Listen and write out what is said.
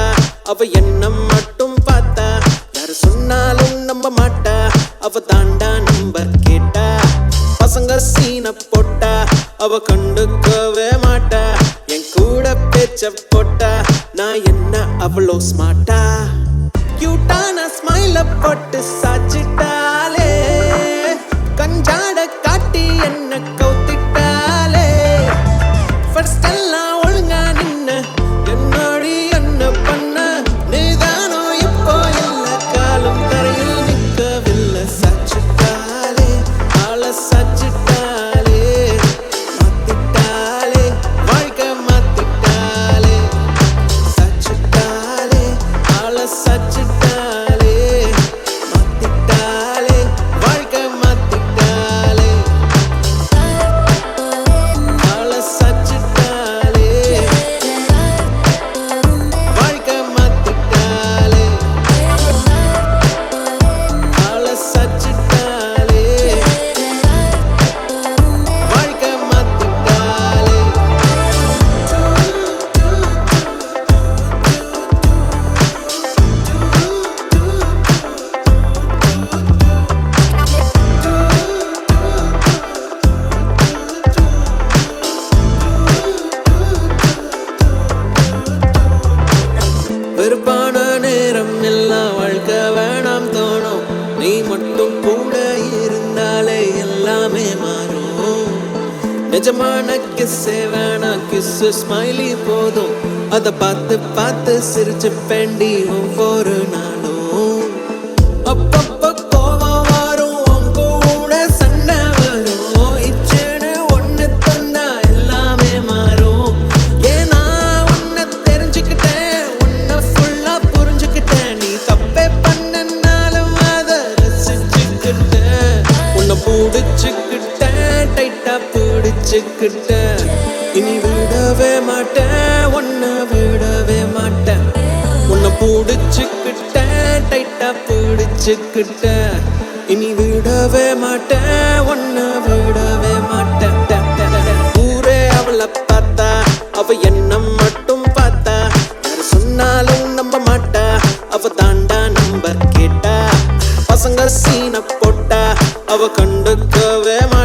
அவ என்ன மட்டும் பார்த்தா யாரு சொன்னாலும் நம்ப மாட்டா அவ தாண்டா நம்பர் கேட்டா பசங்க சீன போட்டா அவ கண்டுக்கவே மாட்டா என் கூட பேச்ச போட்டா நான் என்ன அவ்வளோ ஸ்மார்ட்டா கியூட்டான ஸ்மைல போட்டு சாச்சிட்டாலே கஞ்சாட காட்டி என்ன கவுத்திட்டாலே ஃபர்ஸ்ட் எல்லாம் ஒழுங்கா நின்ன என்னடி என்ன பண்ண நீதானோ இப்போ இல்ல காலம் தரையில் நிற்கவில்லை சச்சிட்டாலே ஆள சச்சிட்டாலே மாத்திட்டாலே வாழ்க்கை மாத்திட்டாலே சச்சிட்டாலே ஆள சச்சிட்டாலே மாத்திட்டாலே வாழ்க்கை மாத்திட்டாலே ஆள சச்சிட்டாலே வாழ்க்கை மாத்திட்டாலே ஆள சச்சிட்டாலே வாழ்க்கை மாத்திட்டாலே வெறுப்பான நேரம் எல்லாம் வாழ்க்கை வேணாம் தோணும் நீ மட்டும் கூட இருந்தாலே எல்லாமே மாறும் நிஜமான கிஸ்ஸே வேணாம் கிஸ்ஸு ஸ்மைலி போதும் அதை பார்த்து பார்த்து சிரிச்சு பெண்டி ஒவ்வொரு நாளும் அப்பப்ப கோவம் வரும் உன் கூட சண்டை வரும் இச்சேன்னு ஒண்ணு தந்தா எல்லாமே மாறும் ஏன்னா உன்னை தெரிஞ்சுக்கிட்டேன் உன்னை ஃபுல்லா புரிஞ்சுக்கிட்டேன் நீ தப்பே பண்ணனாலும் அதை ரசிச்சுக்கிட்டேன் உன்னை பிடிச்சுக்கிட்டேன் டைட்டா பிடிச்சுக்கிட்டேன் இனி விடவே மாட்டேன் உன்னை விடவே மாட்டேன் உன்னை பிடிச்சுக்கிட்டேன் டைட்டா பிடிச்சுக்கிட்டேன் இனி விடவே மாட்டேன் உன்னை விடவே மாட்டேன் ட, ட, ட, ட. ஊரே அவளை பார்த்தா அவ என்ன மட்டும் பார்த்தா யாரு சொன்னாலும் நம்ப மாட்டா அவ தாண்டா நம்பர் கேட்டா பசங்க சீன போட்டா அவ கண்டுக்கவே மாட்டா